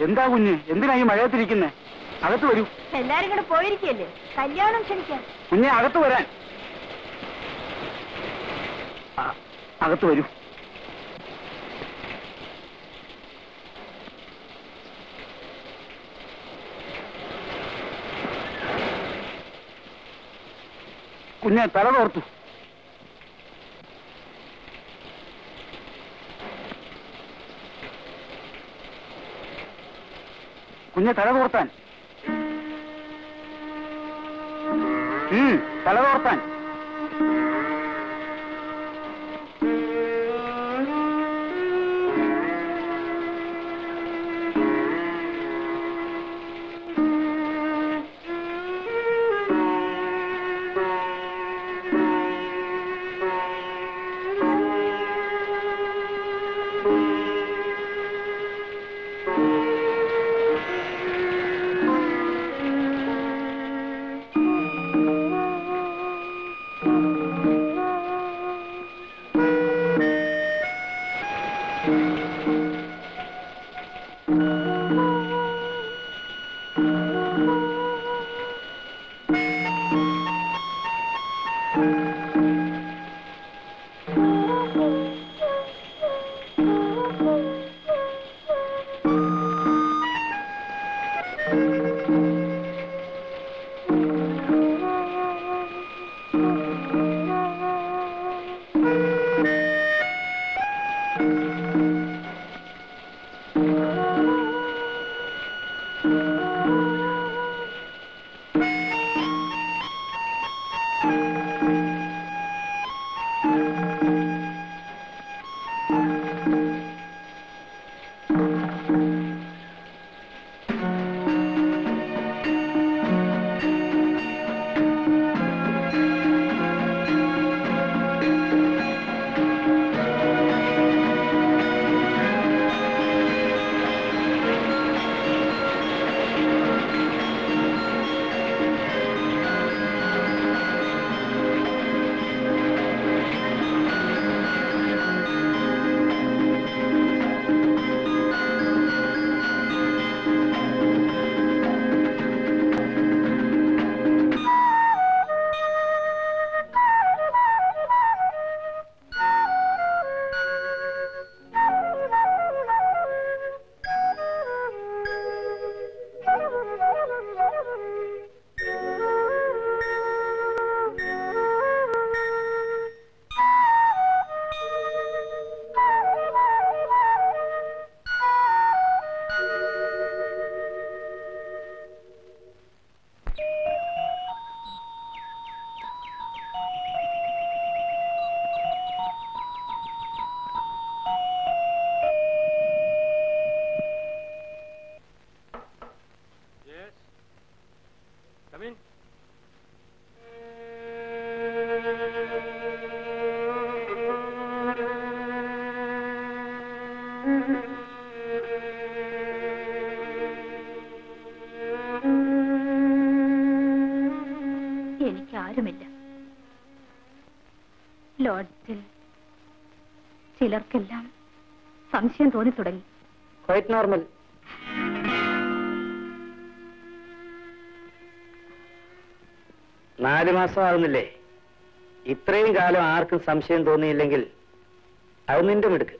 എന്താ കുഞ്ഞ് എന്തിനാ ഈ മഴയത്തിരിക്കുന്നേ അകത്ത് വരൂ എല്ലാരും കൂടെ പോയിരിക്കല്ലേ കല്യാണം ക്ഷണിക്കാൻ കുഞ്ഞെ അകത്ത് വരാൻ ആ, അകത്ത് വരൂ കുഞ്ഞെ തല തോർത്തു കുഞ്ഞെ തല തോർത്താൻ ഉം, തല തോർത്താൻ എനിക്ക് ആരുമില്ല ലോഡ്ജിൽ ചിലർക്കെല്ലാം സംശയം തോന്നി തുടങ്ങി ക്വൈറ്റ് നോർമൽ നാല് മാസം ആകുന്നില്ലേ ഇത്രയും കാലം ആർക്കും സംശയം തോന്നിയില്ലെങ്കിൽ അത് നിന്റെ മിടുക്ക്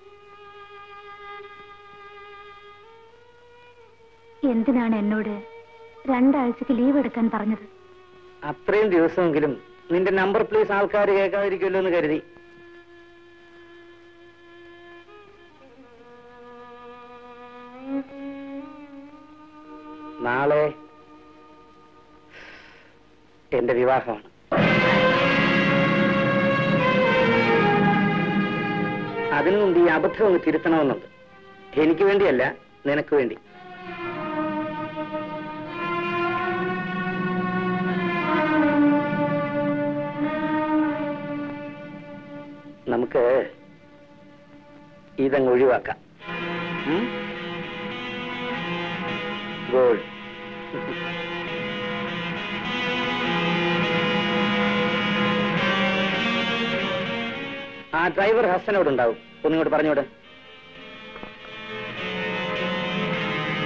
എന്തിനാണ് എന്നോട് രണ്ടാഴ്ചക്ക് ലീവ് എടുക്കാൻ പറഞ്ഞത് അത്രയും ദിവസമെങ്കിലും നിന്റെ നമ്പർ പ്ലീസ് ആൾക്കാർ കേൾക്കാതിരിക്കുമല്ലോ എന്ന് കരുതി നാളെ എന്റെ വിവാഹമാണ് അതിനു മുമ്പ് ഈ അബദ്ധം ഒന്ന് തിരുത്തണമെന്നുണ്ട് എനിക്ക് വേണ്ടിയല്ല നിനക്ക് വേണ്ടി നമുക്ക് ഇതങ്ങ് ഒഴിവാക്കാം ഗോൾഡ് ആ ഡ്രൈവർ ഹസനോട് ഉണ്ടാവും ഒന്നിങ്ങോട്ട് പറഞ്ഞോട്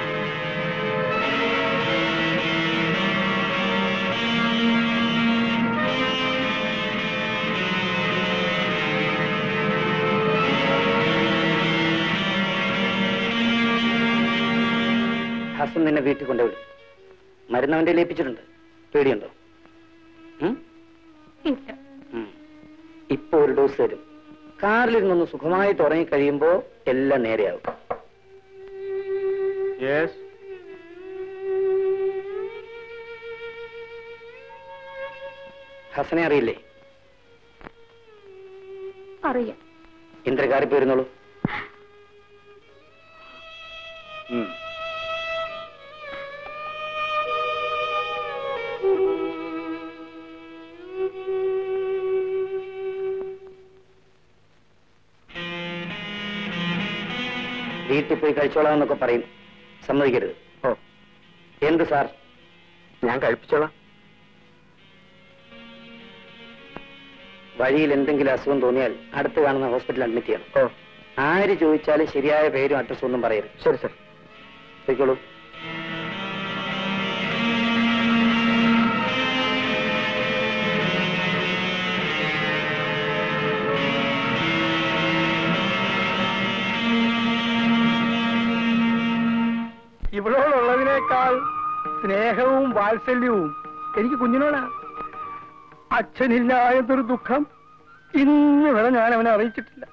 ഹസൻ നിന്നെ വീട്ടിൽ കൊണ്ടുവിടും മരുന്ന് അവന്റെ ഏൽപ്പിച്ചിട്ടുണ്ട് പേടിയുണ്ടോ ഉം? ഇല്ല ഉം. ഇപ്പൊ ഒരു ഡോസ് തരും കാറിലിരുന്നൊന്ന് സുഖമായിട്ട് ഉറങ്ങി കഴിയുമ്പോ എല്ലാം നേരെയാവും യെസ് ഹസനെ അറിയില്ലേ അറിയാം ഇന്ദ്രകാരി പോയിരുന്നോളൂ വീട്ടിൽ പോയി കഴിച്ചോളാം എന്നൊക്കെ പറയും സമ്മതിക്കരുത് ഓ എന്ത് സാർ ഞാൻ കഴിപ്പിച്ചോളാം വഴിയിൽ എന്തെങ്കിലും അസുഖം തോന്നിയാൽ അടുത്ത് കാണുന്ന ഹോസ്പിറ്റലിൽ അഡ്മിറ്റ് ചെയ്യണം ഓ ആര് ചോദിച്ചാലും ശരിയായ പേരും അഡ്രസ്സും ഒന്നും പറയരുത് ശരി സർ പോയിക്കോളൂ ഇവളോടുള്ളതിനേക്കാൾ സ്നേഹവും വാത്സല്യവും എനിക്ക് കുഞ്ഞിനോടാ അച്ഛനില്ല എന്നൊരു ദുഃഖം ഇന്ന് വരെ ഞാൻ അവനെ അറിയിച്ചിട്ടില്ല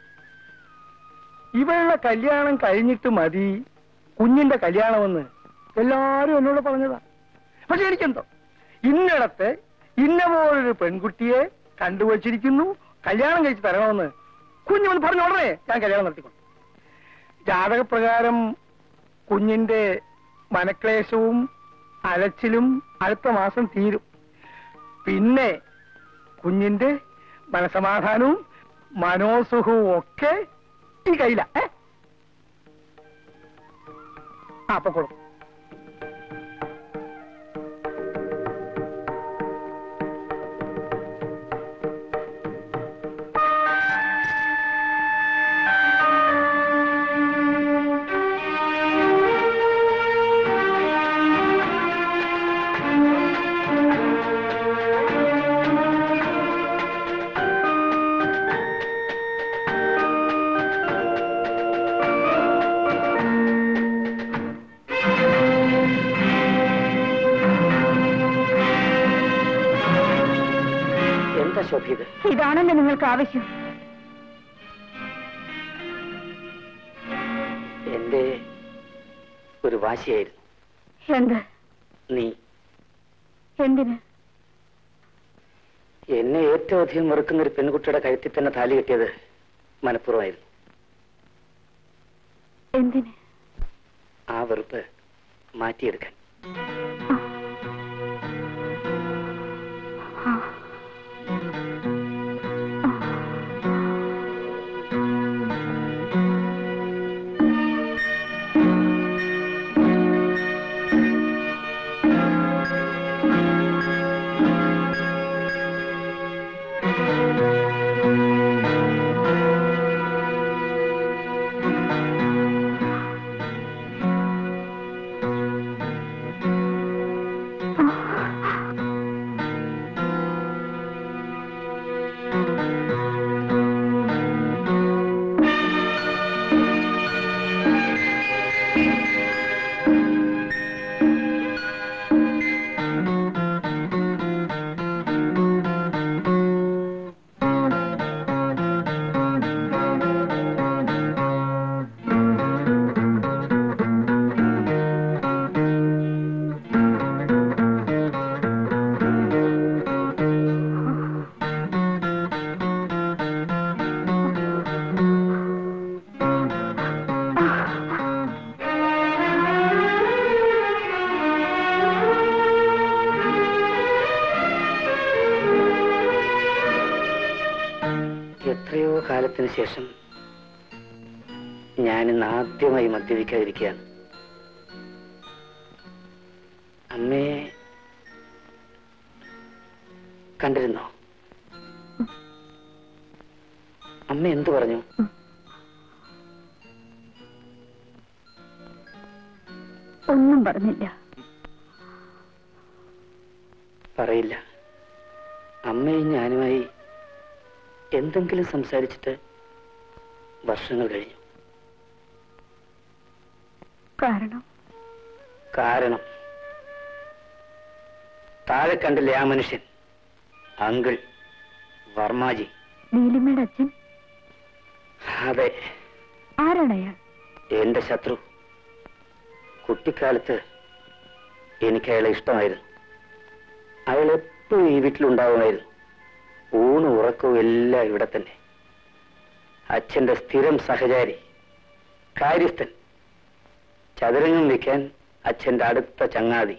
ഇവളുടെ കല്യാണം കഴിഞ്ഞിട്ട് മതി കുഞ്ഞിന്റെ കല്യാണമെന്ന് എല്ലാരും എന്നോട് പറഞ്ഞതാ പക്ഷെ എനിക്കെന്തോ ഇന്നിടത്ത് ഇന്ന പോലൊരു പെൺകുട്ടിയെ കണ്ടുവച്ചിരിക്കുന്നു കല്യാണം കഴിച്ച് തരണമെന്ന് കുഞ്ഞു വന്ന് പറഞ്ഞ ഉടനെ ഞാൻ കല്യാണം നടത്തിക്കൊണ്ടു ജാതകപ്രകാരം കുഞ്ഞിന്റെ മനക്ലേശവും അലച്ചിലും അടുത്ത മാസം തീരും പിന്നെ കുഞ്ഞിന്റെ മനസമാധാനവും മനോസുഖവും ഒക്കെ ഈ കയ്യില ആ അപ്പൊ കൊടുക്കും എന്താ ശോഭ ഇത് ഇതാണല്ലോ നിങ്ങൾക്ക് ആവശ്യം എന്റെ ഒരു വാശിയായിരുന്നു എന്ത് നീ എന്തിന് എന്നെ ഏറ്റവും അധികം വെറുക്കുന്ന ഒരു പെൺകുട്ടിയുടെ കഴുത്തിൽ തന്നെ താലി കെട്ടിയത് മനഃപൂർവ്വമായിരുന്നു എന്തിന് ആ വെറുപ്പ് മാറ്റിയെടുക്കാൻ ആ. എത്രയോ കാലത്തിന് ശേഷം ഞാനിന്ന് ആദ്യമായി മദ്യപിക്കാതിരിക്കുകയാണ് അമ്മയെ കണ്ടിരുന്നോ അമ്മ എന്തു പറഞ്ഞു ഒന്നും പറഞ്ഞില്ല പറയില്ല അമ്മയും ഞാനുമായി എന്തെങ്കിലും സംസാരിച്ചിട്ട് വർഷങ്ങൾ കഴിഞ്ഞു കാരണം കാരണം താഴെ കണ്ടില്ലേ ആ മനുഷ്യൻ അങ്കിൾ വർമാജി നീലിമയുടെ അച്ഛൻ അതെ ആരാണ് അയാൾ എന്റെ ശത്രു കുട്ടിക്കാലത്ത് എനിക്ക് അയാളെ ഇഷ്ടമായിരുന്നു അയാൾ എപ്പോഴും ഈ വീട്ടിലുണ്ടാവുമായിരുന്നു ഊണും ഉറക്കവും എല്ലാം ഇവിടെ തന്നെ അച്ഛന്റെ സ്ഥിരം സഹചാരി കാര്യസ്ഥൻ ചതുരംഗം വെക്കാൻ അച്ഛന്റെ അടുത്ത ചങ്ങാതി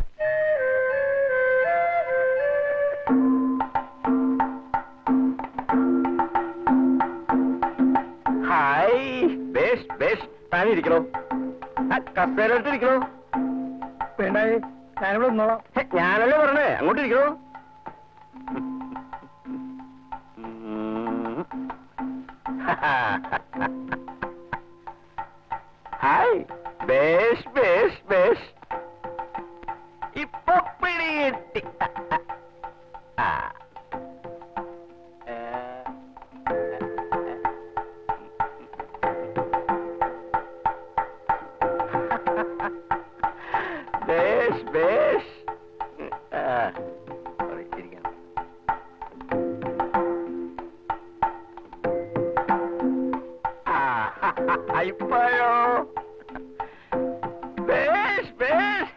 ഹായ് ബേഷ് ബേഷ് താനിരിക്കണോ കസേരട്ടിരിക്കണോ വേണ്ടായേ ഞാനിവിടെ നിന്നോളാം ഹെ, ഞാനല്ലേ പറഞ്ഞേ അങ്ങോട്ട് ഇരിക്കണോ ഹായ് ബേഷ് ബേഷ് ബേഷ് ഇപ്പൊ പിടികിട്ടി ആ ഏ ബേഷ് ബേഷ് ആ, അവിടെ ഇരിക്കാം. ആ, ഇപ്പോഴോ ബേഷ് ബേഷ്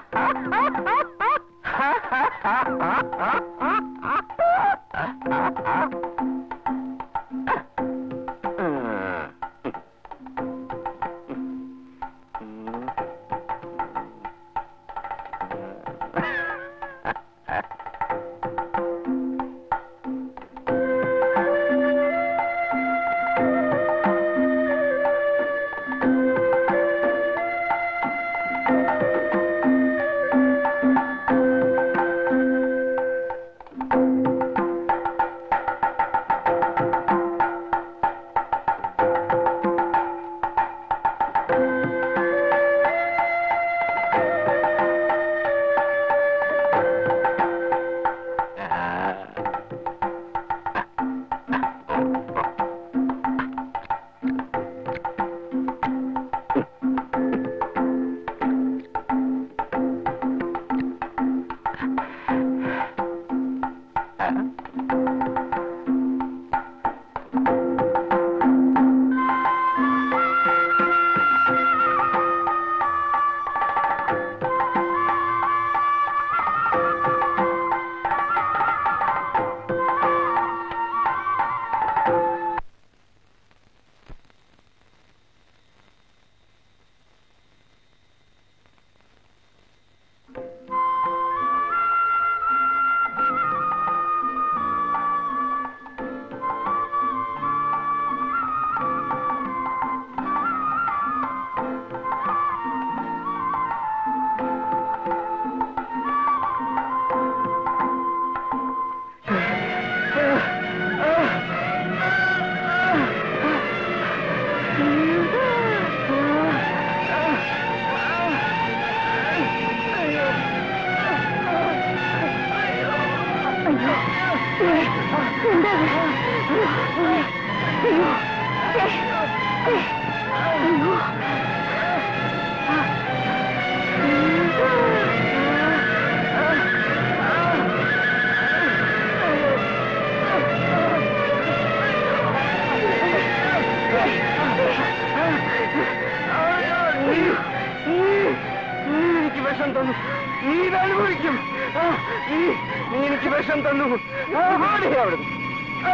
എനിക്ക് വിഷം തന്നു നീ ഇത് അനുഭവിക്കും ആ, നീ നീ എനിക്ക് വിഷം തന്നു ആ, ഓടി അവിടുന്ന് ആ,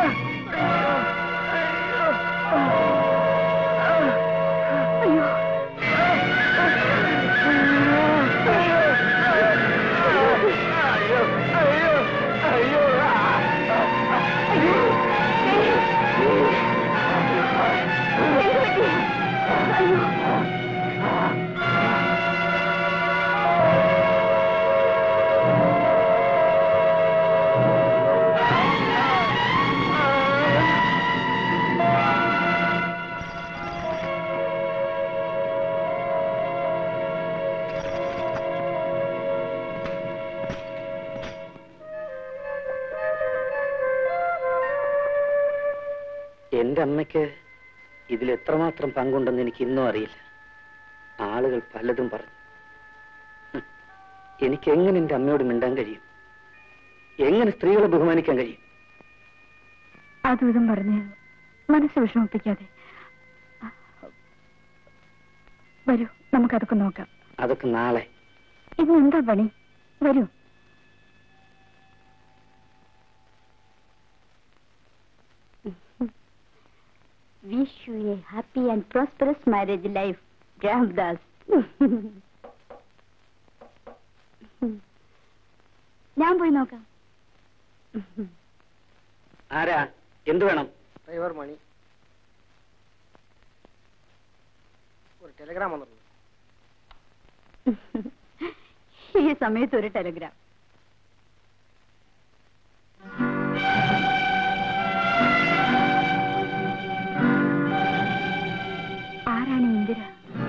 അയ്യോ, അയ്യോ. അയ്യോ, അയ്യോ, അയ്യോ, ആ. എന്റെ അമ്മയ്ക്ക് ഇതിൽ എത്രമാത്രം പങ്കുണ്ടെന്ന് എനിക്ക് ഇന്നും അറിയില്ല ആളുകൾ പലതും പറഞ്ഞു എനിക്ക് എങ്ങനെ എന്റെ അമ്മയോട് മിണ്ടാൻ കഴിയും എങ്ങനെ സ്ത്രീകളെ ബഹുമാനിക്കാൻ കഴിയും അതും ഇതും പറഞ്ഞ് മനസ്സ് വിഷമിപ്പിക്കാതെ വരൂ നമുക്കതൊക്കെ നോക്കാം അതൊക്കെ നാളെ ഇന്ന് എന്താ പണി വരൂ Wish you a happy and prosperous marriage life, Ramdas. ഞാൻ പോയി നോക്കാം ആരാ എന്തു വേണം ഡ്രൈവർ മണി ഒരു ടെലിഗ്രാം വന്നിട്ടുണ്ട് ഈ സമയത്ത് ഒരു ടെലഗ്രാം ആരാണ് ഈ ഇന്ദിര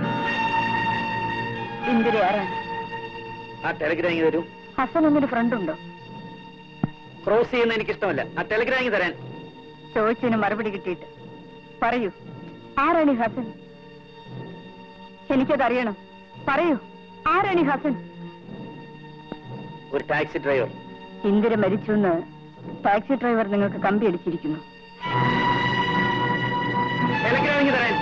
ഇന്ദിര ആരാണ് ആ ടെലിഗ്രാം ഇങ്ങ് തരൂ ഹസൻ എന്നൊരു ഫ്രണ്ട് ഉണ്ടോ ക്രോസ് ചെയ്യുന്ന എനിക്ക് ഇഷ്ടമല്ല ആ ടെലിഗ്രാം ഇങ്ങ് തരാൻ ചോദിച്ചതിന് മറുപടി കിട്ടിയിട്ട് പറയൂ ആരാണ് ഈ ഹസൻ എനിക്കതറിയണം പറയൂ ആരാണ് ഈ ഹസൻ ഒരു ടാക്സി ഡ്രൈവർ ഇന്ദിര മരിച്ചു എന്ന് ടാക്സി ഡ്രൈവർ നിങ്ങൾക്ക് കമ്പി അടിച്ചിരിക്കുന്നു ടെലിഗ്രാം ഇങ്ങ് തരാൻ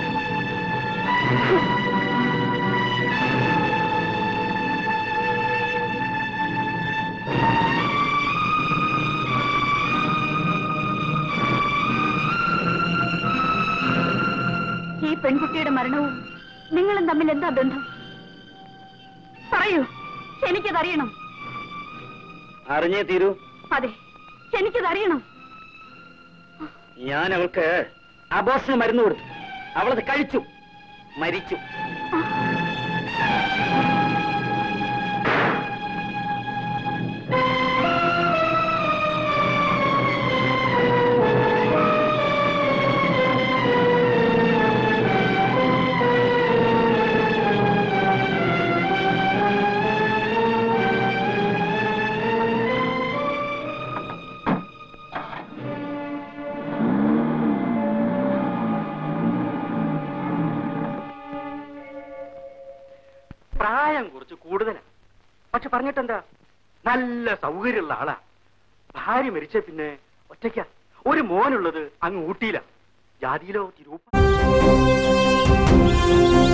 ഈ പെൺകുട്ടിയുടെ മരണവും നിങ്ങളും തമ്മിൽ എന്താ ബന്ധം പറയൂ എനിക്കതറിയണം അറിഞ്ഞേ തീരൂ അതെ എനിക്കതറിയണം ഞാൻ അവൾക്ക് അബോഷന് മരുന്ന് കൊടുത്തു അവളത് കഴിച്ചു മരിച്ചു പ്രായം കുറച്ച് കൂടുതലാ പക്ഷെ പറഞ്ഞിട്ടെന്താ നല്ല സൗകര്യമുള്ള ആളാ ഭാര്യ മരിച്ച പിന്നെ ഒറ്റയ്ക്ക ഒരു മോനുള്ളത് അങ്ങ് ഊട്ടിയില്ല ജാതിയിലോ തിരൂപ്പ